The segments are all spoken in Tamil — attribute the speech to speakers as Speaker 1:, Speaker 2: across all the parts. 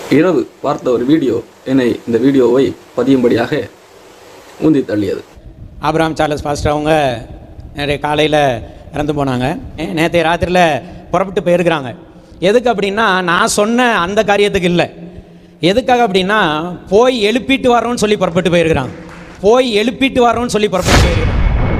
Speaker 1: இரவு பார்த்த ஒரு வீடியோ என்னை இந்த வீடியோவை பதியும்படியாக உந்தி தள்ளியது
Speaker 2: ஆபிரகாம் சார்லஸ் பாஸ்டர் அவங்க நிறைய காலையில் இறந்து போனாங்க நேற்றைய ராத்திரியில் புறப்பட்டு போயிருக்கிறாங்க எதுக்கு அப்படின்னா நான் சொன்ன அந்த காரியத்துக்கு இல்லை எதுக்காக அப்படின்னா போய் எழுப்பிட்டு வரோன்னு சொல்லி புறப்பட்டு போயிருக்கிறாங்க போய் எழுப்பிட்டு வரோன்னு சொல்லி புறப்பட்டு போயிருக்கிறாங்க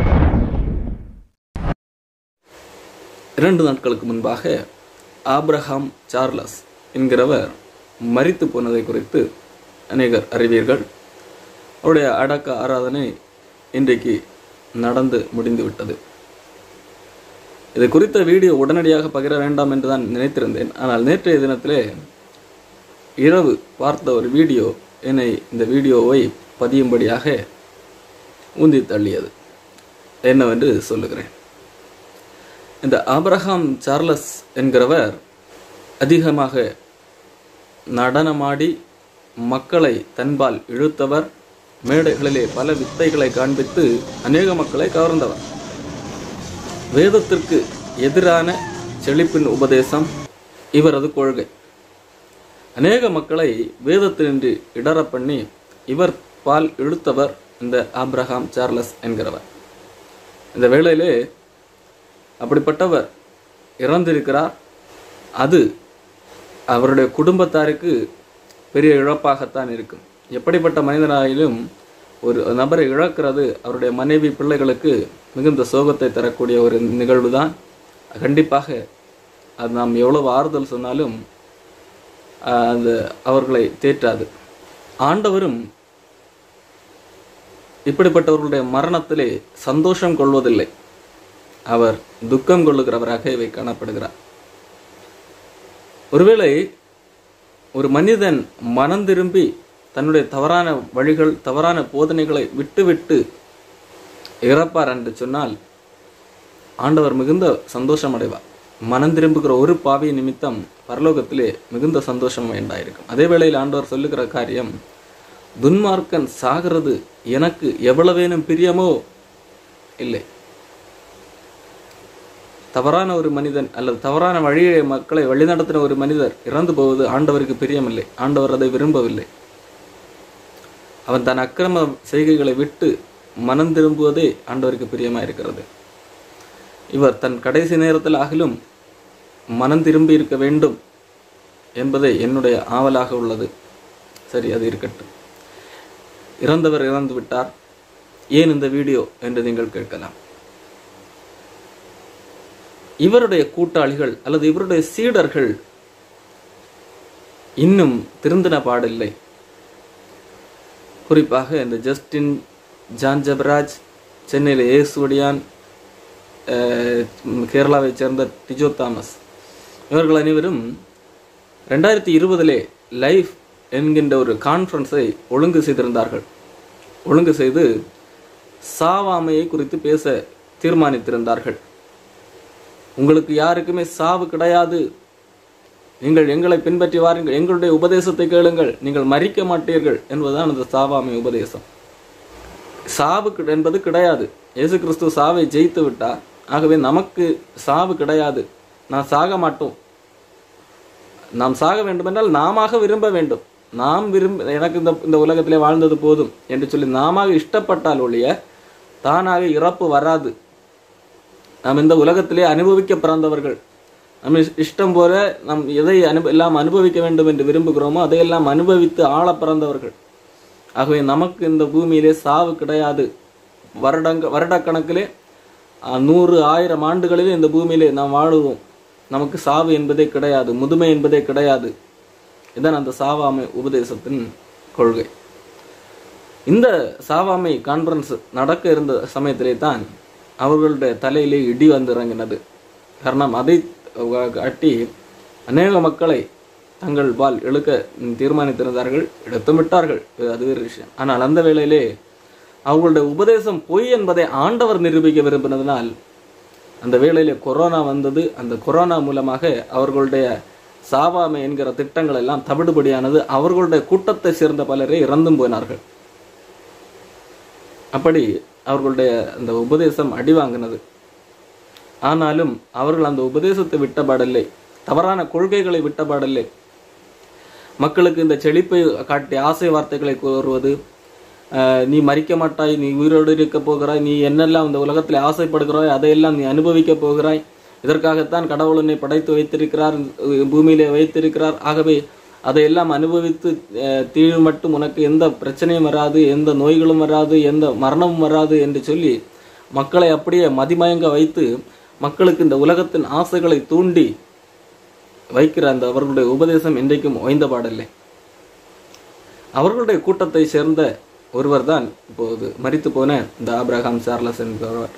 Speaker 1: இரண்டு நாட்களுக்கு முன்பாக ஆப்ரஹாம் சார்லஸ் என்கிறவர் மரித்து போனதை குறித்து அநேகர் அறிவீர்கள் அவருடைய அடக்க ஆராதனை இன்றைக்கு நடந்து முடிந்து விட்டது இது குறித்த வீடியோ உடனடியாக பகிர வேண்டாம் என்று தான் நினைத்திருந்தேன் ஆனால் நேற்றைய தினத்திலே இரவு பார்த்த ஒரு வீடியோ என்னை இந்த வீடியோவை பதியும்படியாக உந்தி தள்ளியது என்னவென்று சொல்லுகிறேன் இந்த ஆபிரகாம் சார்லஸ் என்கிறவர் அதிகமாக நடனமாடி மக்களை தன்பால் இழுத்தவர் மேடைகளிலே பல வித்தைகளை காண்பித்து அநேக மக்களை கவர்ந்தவர் வேதத்திற்கு எதிரான செழிப்பின் உபதேசம் இவரது கொள்கை அநேக மக்களை வேதத்தினின்று இடற பண்ணி இவர் பால் இழுத்தவர் இந்த ஆப்ரஹாம் சார்லஸ் என்கிறவர் இந்த வேளையிலே அப்படிப்பட்டவர் இறந்திருக்கிறார் அது அவருடைய குடும்பத்தாருக்கு பெரிய இழப்பாகத்தான் இருக்கும் எப்படிப்பட்ட மனிதனாயிலும் ஒரு நபரை இழக்கிறது அவருடைய மனைவி பிள்ளைகளுக்கு மிகுந்த சோகத்தை தரக்கூடிய ஒரு நிகழ்வு தான் கண்டிப்பாக அது நாம் எவ்வளவு ஆறுதல் சொன்னாலும் ஆஹ், அந்த அவர்களை தேற்றாது ஆண்டவரும் இப்படிப்பட்டவர்களுடைய மரணத்திலே சந்தோஷம் கொள்வதில்லை அவர் துக்கம் கொள்ளுகிறவராக இவை காணப்படுகிறார் ஒருவேளை ஒரு மனிதன் மனம் திரும்பி தன்னுடைய தவறான வழிகள் தவறான போதனைகளை விட்டுவிட்டு இறப்பார் என்று சொன்னால் ஆண்டவர் மிகுந்த சந்தோஷம் அடைவார் மனம் திரும்புகிற ஒரு பாவி நிமித்தம் பரலோகத்திலே மிகுந்த சந்தோஷம் வேண்டாயிருக்கும் அதே வேளையில் ஆண்டவர் சொல்லுகிற காரியம் துன்மார்க்கன் சாகிறது எனக்கு எவ்வளவேனும் பிரியமோ இல்லை தவறான ஒரு மனிதன் அல்லது தவறான வழியை மக்களை வழிநடத்தின ஒரு மனிதர் இறந்து போவது ஆண்டவருக்கு பிரியமில்லை ஆண்டவர் அதை விரும்பவில்லை அவன் தன் அக்கிரம செய்கைகளை விட்டு மனம் திரும்புவதே ஆண்டவருக்கு பிரியமா இருக்கிறது இவர் தன் கடைசி நேரத்தில் ஆகிலும் மனம் திரும்பி இருக்க வேண்டும் என்பதே என்னுடைய ஆவலாக உள்ளது சரி அது இருக்கட்டும் இறந்தவர் இறந்து விட்டார் ஏன் இந்த வீடியோ என்று நீங்கள் கேட்கலாம் இவருடைய கூட்டாளிகள் அல்லது இவருடைய சீடர்கள் இன்னும் திருந்தின பாடில்லை குறிப்பாக இந்த ஜஸ்டின் ஜான் ஜபராஜ் சென்னையில் ஏசுவடியான் அஹ், கேரளாவைச் சேர்ந்த டிஜோ தாமஸ் இவர்கள் அனைவரும் ரெண்டாயிரத்தி இருபதிலே லைஃப் என்கின்ற ஒரு கான்ஃபரன்ஸை ஒழுங்கு செய்திருந்தார்கள் ஒழுங்கு செய்து சாவாமையை குறித்து பேச தீர்மானித்திருந்தார்கள் உங்களுக்கு யாருக்குமே சாவு கிடையாது நீங்கள் எங்களை பின்பற்றி வாருங்கள் எங்களுடைய உபதேசத்தை கேளுங்கள் நீங்கள் மறிக்க மாட்டீர்கள் என்பதுதான் அந்த சாவாமை உபதேசம் சாவு கிடை- என்பது கிடையாது இயேசு கிறிஸ்து சாவை ஜெயித்து விட்டார் ஆகவே நமக்கு சாவு கிடையாது நான் சாக மாட்டோம் நாம் சாக வேண்டுமென்றால் நாம விரும்ப வேண்டும் நாம் விரும்ப எனக்கு இந்த இந்த உலகத்திலே வாழ்ந்தது போதும் என்று சொல்லி நாம இஷ்டப்பட்டால் ஒழிய தானாக இறப்பு வராது நாம் இந்த உலகத்திலே அனுபவிக்க பிறந்தவர்கள் நம்ம இஷ்- இஷ்டம் போல நாம் எதை அனுப எல்லாம் அனுபவிக்க வேண்டும் என்று விரும்புகிறோமோ அதையெல்லாம் அனுபவித்து ஆள பிறந்தவர்கள் ஆகவே நமக்கு இந்த பூமியிலே சாவு கிடையாது வருடங்க வருடக்கணக்கிலே அஹ், நூறு ஆயிரம் ஆண்டுகளிலே இந்த பூமியிலே நாம் வாழுவோம் நமக்கு சாவு என்பதே கிடையாது முதுமை என்பதே கிடையாது இதான் அந்த சாவாமை உபதேசத்தின் கொள்கை இந்த சாவாமை கான்ஃபரன்ஸ் நடக்க இருந்த சமயத்திலே தான் அவர்களுடைய தலையிலே இடி வந்து இறங்கினது காரணம் அதை காட்டி அநேக மக்களை தங்கள் பால் இழுக்க தீர்மானித்திருந்தார்கள் எடுத்தும் விட்டார்கள் இது அது வேறு விஷயம் ஆனால் அந்த வேளையிலே அவர்களுடைய உபதேசம் பொய் என்பதை ஆண்டவர் நிரூபிக்க விரும்பினதனால் அந்த வேளையிலே கொரோனா வந்தது அந்த கொரோனா மூலமாக அவர்களுடைய சாவாமை என்கிற திட்டங்கள் எல்லாம் தவிடுபடியானது அவர்களுடைய கூட்டத்தை சேர்ந்த பலரே இறந்தும் போனார்கள் அப்படி அவர்களுடைய அந்த உபதேசம் அடி வாங்கினது ஆனாலும் அவர்கள் அந்த உபதேசத்தை விட்டபாடில்லை தவறான கொள்கைகளை விட்டபாடில்லை மக்களுக்கு இந்த செழிப்பை காட்டி ஆசை வார்த்தைகளை கூறுவது அஹ், நீ மறிக்க மாட்டாய் நீ உயிரோடு இருக்க போகிறாய் நீ என்னெல்லாம் இந்த உலகத்தில் ஆசைப்படுகிறாய் அதையெல்லாம் நீ அனுபவிக்க போகிறாய் இதற்காகத்தான் கடவுள் உன்னை படைத்து வைத்திருக்கிறார் அஹ், பூமியிலே வைத்திருக்கிறார் ஆகவே அதையெல்லாம் அனுபவித்து அஹ், தீழ் மட்டும் உனக்கு எந்த பிரச்சனையும் வராது எந்த நோய்களும் வராது எந்த மரணமும் வராது என்று சொல்லி மக்களை அப்படியே மதிமயங்க வைத்து மக்களுக்கு இந்த உலகத்தின் ஆசைகளை தூண்டி வைக்கிற அந்த அவர்களுடைய உபதேசம் இன்றைக்கும் ஓய்ந்த பாடல்லை அவர்களுடைய கூட்டத்தை சேர்ந்த ஒருவர் தான் இப்போது மரித்து போன இந்த ஆபிரகாம் சார்லஸ் என்பவர்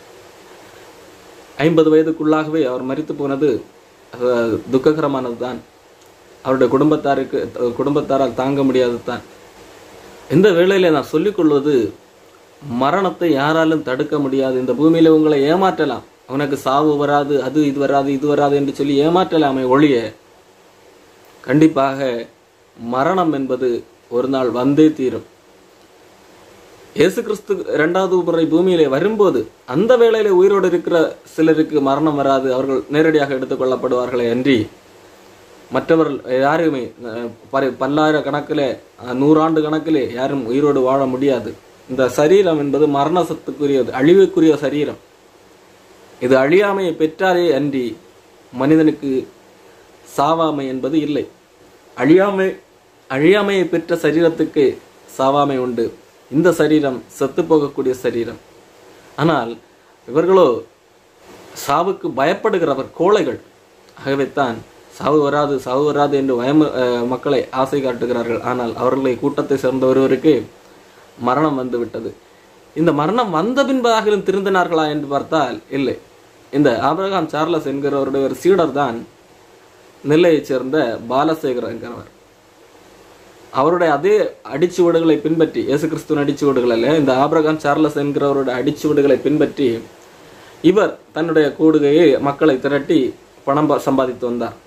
Speaker 1: ஐம்பது வயதுக்குள்ளாகவே அவர் மரித்து போனது அஹ், துக்ககரமானது தான் அவருடைய குடும்பத்தாருக்கு குடும்பத்தாரால் தாங்க முடியாதது தான் இந்த வேளையில நான் சொல்லிக் கொள்வது மரணத்தை யாராலும் தடுக்க முடியாது இந்த பூமியில உங்களை ஏமாற்றலாம் உனக்கு சாவு வராது அது இது வராது இது வராது என்று சொல்லி ஏமாற்றலாமே ஒழிய கண்டிப்பாக மரணம் என்பது ஒரு நாள் வந்தே தீரும் இயேசு கிறிஸ்து இரண்டாவது முறை பூமியிலே வரும்போது அந்த வேளையில உயிரோடு இருக்கிற சிலருக்கு மரணம் வராது அவர்கள் நேரடியாக எடுத்துக்கொள்ளப்படுவார்களே அன்றி மற்றவர்கள் யாருமே அஹ், பல- பல்லாயிரக்கணக்கிலே அஹ், நூறாண்டு கணக்கிலே யாரும் உயிரோடு வாழ முடியாது இந்த சரீரம் என்பது மரணத்துக்குரியது அழிவுக்குரிய சரீரம் இது அழியாமையை பெற்றாலே அன்றி மனிதனுக்கு சாவாமை என்பது இல்லை அழியாமை அழியாமையை பெற்ற சரீரத்துக்கு சாவாமை உண்டு இந்த சரீரம் செத்து போகக்கூடிய சரீரம் ஆனால் இவர்களோ சாவுக்கு பயப்படுகிறவர் கோழைகள் ஆகவே தான் சாவு வராது சாவு வராது என்று வயம அஹ், மக்களை ஆசை காட்டுகிறார்கள் ஆனால் அவர்களை கூட்டத்தை சேர்ந்த ஒருவருக்கு மரணம் வந்து விட்டது இந்த மரணம் வந்த பின்பதாகிலும் திருந்தினார்களா என்று பார்த்தால் இல்லை இந்த ஆபிரகாம் சார்லஸ் என்கிறவருடைய ஒரு சீடர் தான் நெல்லையைச் சேர்ந்த பாலசேகர் என்கிறவர் அவருடைய அதே அடிச்சுவடுகளை பின்பற்றி இயேசு கிறிஸ்துவின் அடிச்சுவடுகள் அல்ல இந்த ஆபிரகாம் சார்லஸ் என்கிறவருடைய அடிச்சுவடுகளை பின்பற்றி இவர் தன்னுடைய கூடுகையை மக்களை திரட்டி பணம் ப- சம்பாதித்து வந்தார்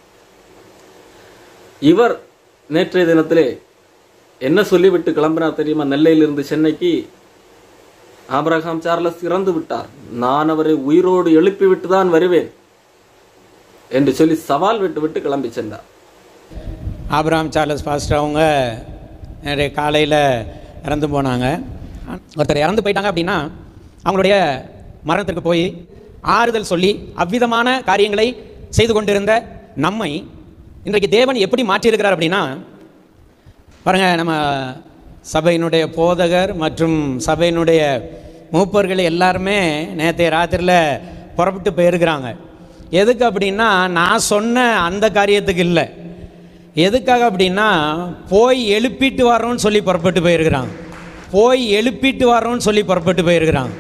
Speaker 1: இவர் நேற்றைய தினத்திலே என்ன சொல்லிவிட்டு கிளம்பினார் தெரியுமா நெல்லையிலிருந்து சென்னைக்கு ஆபிரகாம் சார்லஸ் இறந்து விட்டார் நான் அவரை உயிரோடு எழுப்பிவிட்டு தான் வருவேன் என்று சொல்லி சவால் விட்டு விட்டு கிளம்பி சென்றார்
Speaker 2: ஆபிரகாம் சார்லஸ் பாஸ்டர் அவங்க நிறைய காலையில் இறந்து போனாங்க ஒருத்தர் இறந்து போயிட்டாங்க அப்படின்னா அவங்களுடைய மரணத்திற்கு போய் ஆறுதல் சொல்லி அவ்விதமான காரியங்களை செய்து கொண்டிருந்த நம்மை இன்றைக்கு தேவன் எப்படி மாற்றியிருக்கிறார் அப்படின்னா பாருங்க நம்ம சபையினுடைய போதகர் மற்றும் சபையினுடைய மூப்பர்கள் எல்லாருமே நேற்றைய ராத்திரியில் புறப்பட்டு போயிருக்கிறாங்க எதுக்கு அப்படின்னா நான் சொன்ன அந்த காரியத்துக்கு இல்லை எதுக்காக அப்படின்னா போய் எழுப்பிட்டு வரோன்னு சொல்லி புறப்பட்டு போயிருக்கிறாங்க போய் எழுப்பிட்டு வரோன்னு சொல்லி புறப்பட்டு போயிருக்கிறாங்க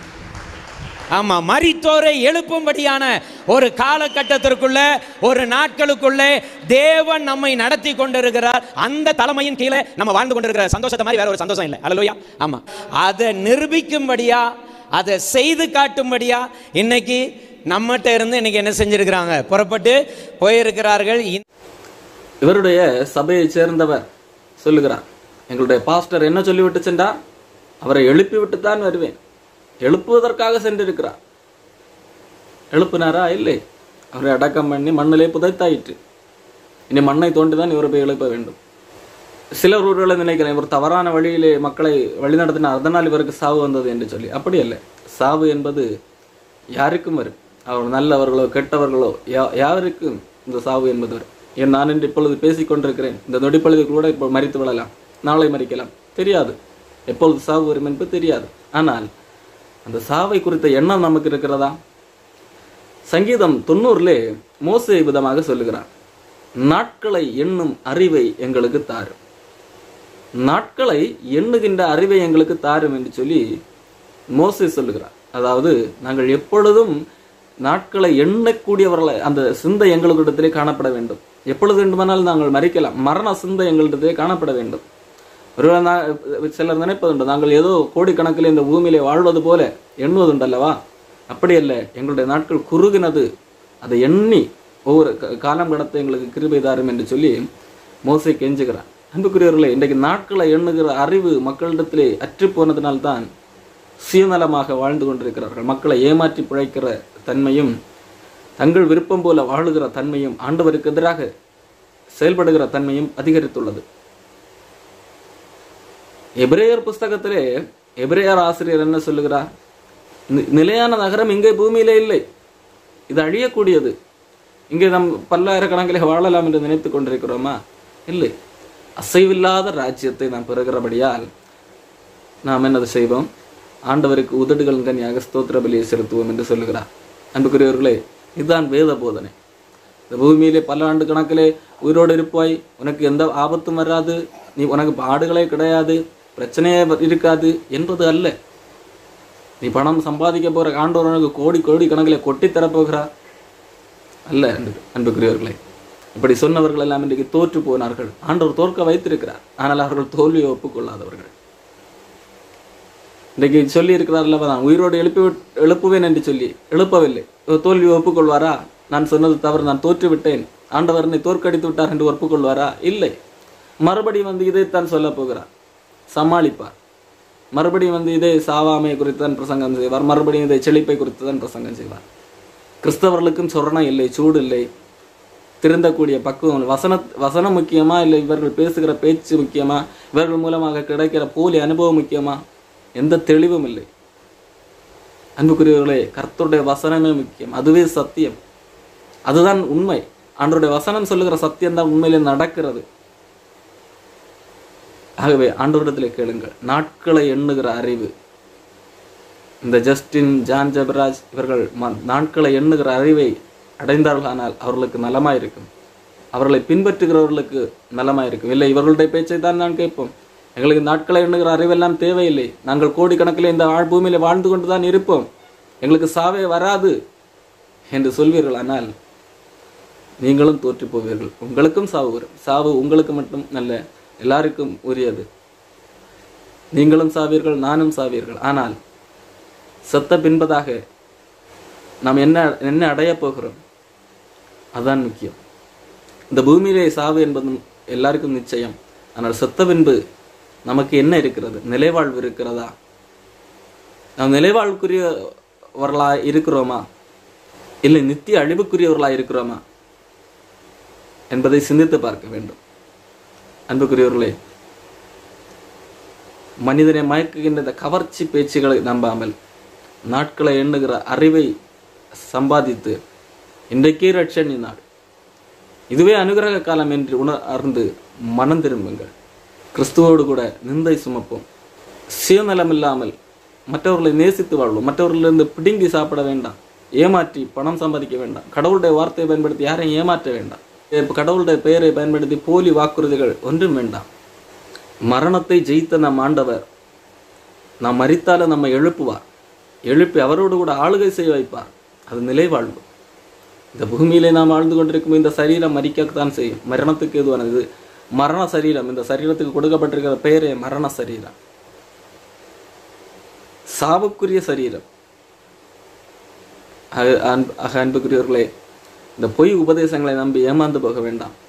Speaker 2: ஆமா மரித்தோரை எழுப்பும்படியான ஒரு காலகட்டத்திற்குள்ள ஒரு நாட்களுக்குள்ளே தேவன் நம்மை நடத்தி கொண்டிருக்கிறார் அந்த தலைமையின் கீழே நம்ம வாழ்ந்து கொண்டிருக்கிற சந்தோஷத்தை மாதிரி வேற ஒரு சந்தோஷம் இல்லை அல்லையா ஆமா அதை நிரூபிக்கும்படியா அதை செய்து காட்டும்படியா இன்னைக்கு நம்மகிட்ட இருந்து இன்னைக்கு என்ன செஞ்சிருக்கிறாங்க புறப்பட்டு போயிருக்கிறார்கள் இந்த-
Speaker 1: இவருடைய சபையைச் சேர்ந்தவர் சொல்லுகிறார் எங்களுடைய பாஸ்டர் என்ன சொல்லிவிட்டு சென்றார் அவரை எழுப்பிவிட்டு தான் வருவேன் எழுப்புவதற்காக சென்றிருக்கிறார் எழுப்பினாரா இல்லை அவரை அடக்கம் பண்ணி மண்ணிலே புதைத்தாயிற்று இனி மண்ணை தோண்டிதான் இவரை போய் எழுப்ப வேண்டும் சிலர் ஒருவேளை நினைக்கிறேன் இவர் தவறான வழியிலே மக்களை வழிநடத்தினார் அதனால் இவருக்கு சாவு வந்தது என்று சொல்லி அப்படி அல்ல சாவு என்பது யாருக்கும் வரும் அவர் நல்லவர்களோ கெட்டவர்களோ யா- யாருக்கும் இந்த சாவு என்பது வரும் ஏன் நான் இன்று இப்பொழுது பேசிக் கொண்டிருக்கிறேன் இந்த நொடிப்பொழுது கூட இப்போ மறித்து விடலாம் நாளை மறிக்கலாம் தெரியாது எப்பொழுது சாவு வரும் என்பது தெரியாது ஆனால் அந்த சாவை குறித்த எண்ணம் நமக்கு இருக்கிறதா சங்கீதம் தொண்ணூறுலே மோசே விதமாக சொல்லுகிறார் நாட்களை எண்ணும் அறிவை எங்களுக்கு தாரும் நாட்களை எண்ணுகின்ற அறிவை எங்களுக்கு தாரும் என்று சொல்லி மோசே சொல்லுகிறார் அதாவது நாங்கள் எப்பொழுதும் நாட்களை எண்ணக்கூடியவர்களை அந்த சிந்தை எங்களிடத்திலே காணப்பட வேண்டும் எப்பொழுது வேண்டுமானால் நாங்கள் மறிக்கலாம் மரண சிந்தை எங்களிடத்திலே காணப்பட வேண்டும் ஒருவேளை நான் சிலர் நினைப்பதுண்டு நாங்கள் ஏதோ கோடிக்கணக்கில் இந்த பூமியிலே வாழ்வது போல எண்ணுவதுண்டல்லவா அப்படி அல்ல எங்களுடைய நாட்கள் குறுகினது அதை எண்ணி ஒவ்வொரு க- காலம் கடத்த எங்களுக்கு கிருபை தாரும் என்று சொல்லி மோசை கெஞ்சுகிறார் அன்புக்குரியவர்களே இன்றைக்கு நாட்களை எண்ணுகிற அறிவு மக்களிடத்திலே அற்று போனதினால்தான் சுயநலமாக வாழ்ந்து கொண்டிருக்கிறார்கள் மக்களை ஏமாற்றி பிழைக்கிற தன்மையும் தங்கள் விருப்பம் போல வாழுகிற தன்மையும் ஆண்டவருக்கு எதிராக செயல்படுகிற தன்மையும் அதிகரித்துள்ளது எபிரேயர் புஸ்தகத்திலே எபிரேயர் ஆசிரியர் என்ன சொல்லுகிறார் நி- நிலையான நகரம் இங்கே பூமியிலே இல்லை இது அழியக்கூடியது இங்கே நம் பல்லாயிரக்கணக்கில் வாழலாம் என்று நினைத்துக் கொண்டிருக்கிறோமா இல்லை அசைவில்லாத ராஜ்யத்தை நாம் பெறுகிறபடியால் நாம் என்னது செய்வோம் ஆண்டவருக்கு உதடுகள் கனியாக ஸ்தோத்திர பலியை செலுத்துவோம் என்று சொல்லுகிறார் அன்புக்குரியவர்களே இதுதான் வேத போதனை இந்த பூமியிலே பல ஆண்டு கணக்கிலே உயிரோடு இருப்பாய் உனக்கு எந்த ஆபத்தும் வராது நீ உனக்கு பாடுகளே கிடையாது பிரச்சனையே இருக்காது என்பது அல்ல நீ பணம் சம்பாதிக்க போகிற ஆண்டவர் உனக்கு கோடி கோடி கணக்கிலே கொட்டி தரப்போகிறார் அல்ல அன்பு அன்புக்குரியவர்களே இப்படி சொன்னவர்கள் எல்லாம் இன்றைக்கு தோற்று போனார்கள் ஆண்டவர் தோற்க வைத்திருக்கிறார் ஆனால் அவர்கள் தோல்வியை ஒப்புக்கொள்ளாதவர்கள் இன்றைக்கு சொல்லி இருக்கிறார் அல்லவா நான் உயிரோடு எழுப்பி விட்- எழுப்புவேன் என்று சொல்லி எழுப்பவில்லை இவர் தோல்வியை ஒப்புக்கொள்வாரா நான் சொன்னது தவறு நான் தோற்று விட்டேன் ஆண்டவர் என்னை தோற்கடித்து விட்டார் என்று ஒப்புக்கொள்வாரா இல்லை மறுபடியும் வந்து இதைத்தான் சொல்ல போகிறார் சமாளிப்பார் மறுபடியும் வந்து இதே சாவாமை குறித்து தான் பிரசங்கம் செய்வார் மறுபடியும் இதை செழிப்பை குறித்து தான் பிரசங்கம் செய்வார் கிறிஸ்தவர்களுக்கும் சொரணம் இல்லை சூடு இல்லை திருந்தக்கூடிய பக்குவம் இல்லை. வசன வசனம் முக்கியமா இல்லை இவர்கள் பேசுகிற பேச்சு முக்கியமா இவர்கள் மூலமாக கிடைக்கிற போலி அனுபவம் முக்கியமா எந்த தெளிவும் இல்லை அன்புக்குரியவர்களே கர்த்தருடைய வசனமே முக்கியம் அதுவே சத்தியம் அதுதான் உண்மை ஆண்டவருடைய வசனம் சொல்லுகிற சத்தியம் தான் உண்மையிலே நடக்கிறது ஆகவே ஆண்டவரிடத்தில் கேளுங்கள் நாட்களை எண்ணுகிற அறிவு இந்த ஜஸ்டின் ஜான் ஜெபராஜ் இவர்கள் ம- நாட்களை எண்ணுகிற அறிவை அடைந்தார்களானால் அவர்களுக்கு நலமாயிருக்கும் அவர்களை பின்பற்றுகிறவர்களுக்கு நலமாயிருக்கும் இல்லை இவர்களுடைய பேச்சை தான் நான் கேட்போம் எங்களுக்கு நாட்களை எண்ணுகிற அறிவெல்லாம் தேவையில்லை நாங்கள் கோடிக்கணக்கில் இந்த ஆழ் பூமியில வாழ்ந்து கொண்டு தான் இருப்போம் எங்களுக்கு சாவே வராது என்று சொல்வீர்கள் ஆனால் நீங்களும் தோற்று போவீர்கள் உங்களுக்கும் சாவு வரும் சாவு உங்களுக்கு மட்டும் அல்ல எல்லாருக்கும் உரியது நீங்களும் சாவீர்கள் நானும் சாவீர்கள் ஆனால் செத்த பின்பதாக நாம் என்ன என்ன அடையப் போகிறோம் அதான் முக்கியம் இந்த பூமியிலே சாவு என்பதும் எல்லாருக்கும் நிச்சயம் ஆனால் செத்த பின்பு நமக்கு என்ன இருக்கிறது நிலைவாழ்வு இருக்கிறதா நாம் நிலைவாழ்வுக்குரியவர்களா இருக்கிறோமா இல்லை நித்திய அழிவுக்குரியவர்களா இருக்கிறோமா என்பதை சிந்தித்து பார்க்க வேண்டும் அன்புக்குரியவர்களே மனிதனை மயக்குகின்ற இந்த கவர்ச்சி பேச்சுகளை நம்பாமல் நாட்களை எண்ணுகிற அறிவை சம்பாதித்து இன்றைக்கே ரட்சணி நாள் இதுவே அனுகிரக காலம் என்று உணர்ந்து மனம் திரும்புங்கள் கிறிஸ்துவோடு கூட நிந்தை சுமப்போம் சுயநலம் இல்லாமல் மற்றவர்களை நேசித்து வாழ்வோம் மற்றவர்களிலிருந்து பிடுங்கி சாப்பிட வேண்டாம் ஏமாற்றி பணம் சம்பாதிக்க வேண்டாம் கடவுளுடைய வார்த்தையை பயன்படுத்தி யாரையும் ஏமாற்ற வேண்டாம் இப்ப கடவுளுடைய பெயரை பயன்படுத்தி போலி வாக்குறுதிகள் ஒன்றும் வேண்டாம் மரணத்தை ஜெயித்த நம் ஆண்டவர் நாம் மரித்தாலும் நம்மை எழுப்புவார் எழுப்பி அவரோடு கூட ஆளுகை செய்ய வைப்பார் அது நிலைவாழ்வு இந்த பூமியிலே நாம் வாழ்ந்து கொண்டிருக்கும் இந்த சரீரம் மறிக்கத்தான் செய்யும் மரணத்துக்கு எதுவானது இது மரண சரீரம் இந்த சரீரத்துக்கு கொடுக்கப்பட்டிருக்கிற பெயரே மரண சரீரம் சாவுக்குரிய சரீரம் ஆக அன்பு- ஆக அன்புக்குரியவர்களே இந்த பொய் உபதேசங்களை நம்பி ஏமாந்து போக வேண்டாம்